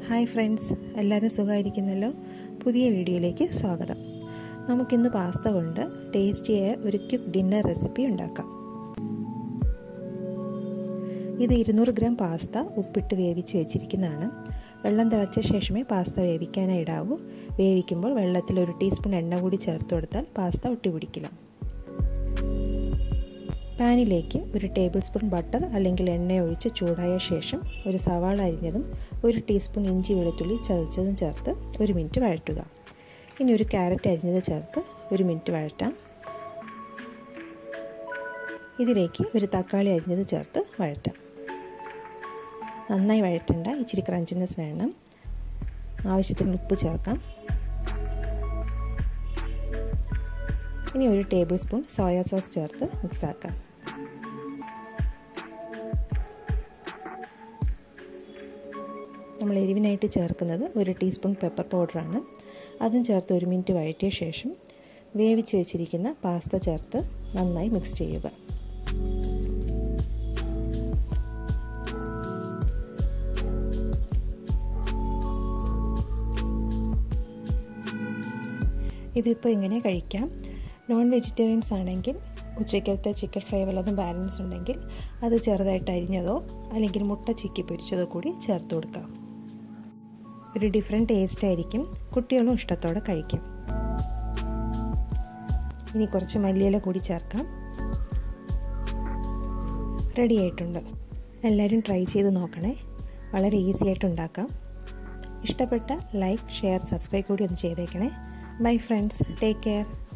hi friends എല്ലാവരും സുഖമായിരിക്കുന്നല്ലോ പുതിയ വീഡിയോയിലേക്ക് സ്വാഗതം നമുക്കിന്ന് പാസ്ത കൊണ്ട് ടേസ്റ്റിയായ ഒരു ക്വിക്ക് ഡിന്നർ റെസിപ്പി ഉണ്ടാക്കാം ഇത് ഇരുന്നൂറ് ഗ്രാം പാസ്ത ഉപ്പിട്ട് വേവിച്ച് വെച്ചിരിക്കുന്നതാണ് വെള്ളം തിളച്ച ശേഷമേ പാസ്ത വേവിക്കാനായി ഇടാവൂ വേവിക്കുമ്പോൾ വെള്ളത്തിൽ ഒരു ടീസ്പൂൺ എണ്ണ കൂടി ചേർത്ത് കൊടുത്താൽ പാസ്ത ഒട്ടിപ്പിടിക്കില്ല പാനിലേക്ക് ഒരു ടേബിൾ സ്പൂൺ ബട്ടർ അല്ലെങ്കിൽ എണ്ണ ഒഴിച്ച് ചൂടായ ശേഷം ഒരു സവാള അരിഞ്ഞതും ഒരു ടീസ്പൂൺ ഇഞ്ചി വെളുത്തുള്ളി ചതച്ചതും ചേർത്ത് ഒരു മിനിറ്റ് വഴറ്റുക ഇനി ഒരു ക്യാരറ്റ് അരിഞ്ഞത് ചേർത്ത് ഒരു മിനിറ്റ് വഴറ്റാം ഇതിലേക്ക് ഒരു തക്കാളി അരിഞ്ഞത് ചേർത്ത് വഴറ്റാം നന്നായി വഴറ്റണ്ട ഇച്ചിരി ക്രഞ്ചിനെസ് വേണം ആവശ്യത്തിന് ഉപ്പ് ചേർക്കാം ഇനി ഒരു ടേബിൾ സ്പൂൺ സോയാ സോസ് ചേർത്ത് മിക്സ് ആക്കാം നമ്മൾ എരിവിനായിട്ട് ചേർക്കുന്നത് ഒരു ടീസ്പൂൺ പെപ്പർ പൗഡറാണ് അതും ചേർത്ത് ഒരു മിനിറ്റ് വഴറ്റിയ ശേഷം വേവിച്ച് വെച്ചിരിക്കുന്ന പാസ്ത ചേർത്ത് നന്നായി മിക്സ് ചെയ്യുക ഇതിപ്പോൾ ഇങ്ങനെ കഴിക്കാം നോൺ വെജിറ്റേറിയൻസ് ആണെങ്കിൽ ഉച്ചയ്ക്കലത്തെ ചിക്കൻ ഫ്രൈ വല്ലതും ബാലൻസ് ഉണ്ടെങ്കിൽ അത് ചെറുതായിട്ട് അരിഞ്ഞതോ അല്ലെങ്കിൽ മുട്ട ചിക്കി പൊരിച്ചതോ കൂടി ചേർത്ത് കൊടുക്കാം ഒരു ഡിഫറെൻറ്റ് ടേസ്റ്റ് ആയിരിക്കും കുട്ടികളും ഇഷ്ടത്തോടെ കഴിക്കും ഇനി കുറച്ച് മല്ലിയില കൂടി ചേർക്കാം റെഡി ആയിട്ടുണ്ട് എല്ലാവരും ട്രൈ ചെയ്ത് നോക്കണേ വളരെ ഈസി ആയിട്ട് ഉണ്ടാക്കാം ഇഷ്ടപ്പെട്ട ലൈക്ക് ഷെയർ സബ്സ്ക്രൈബ് കൂടി ഒന്ന് ചെയ്തേക്കണേ ബൈ ഫ്രണ്ട്സ് ടേക്ക് കെയർ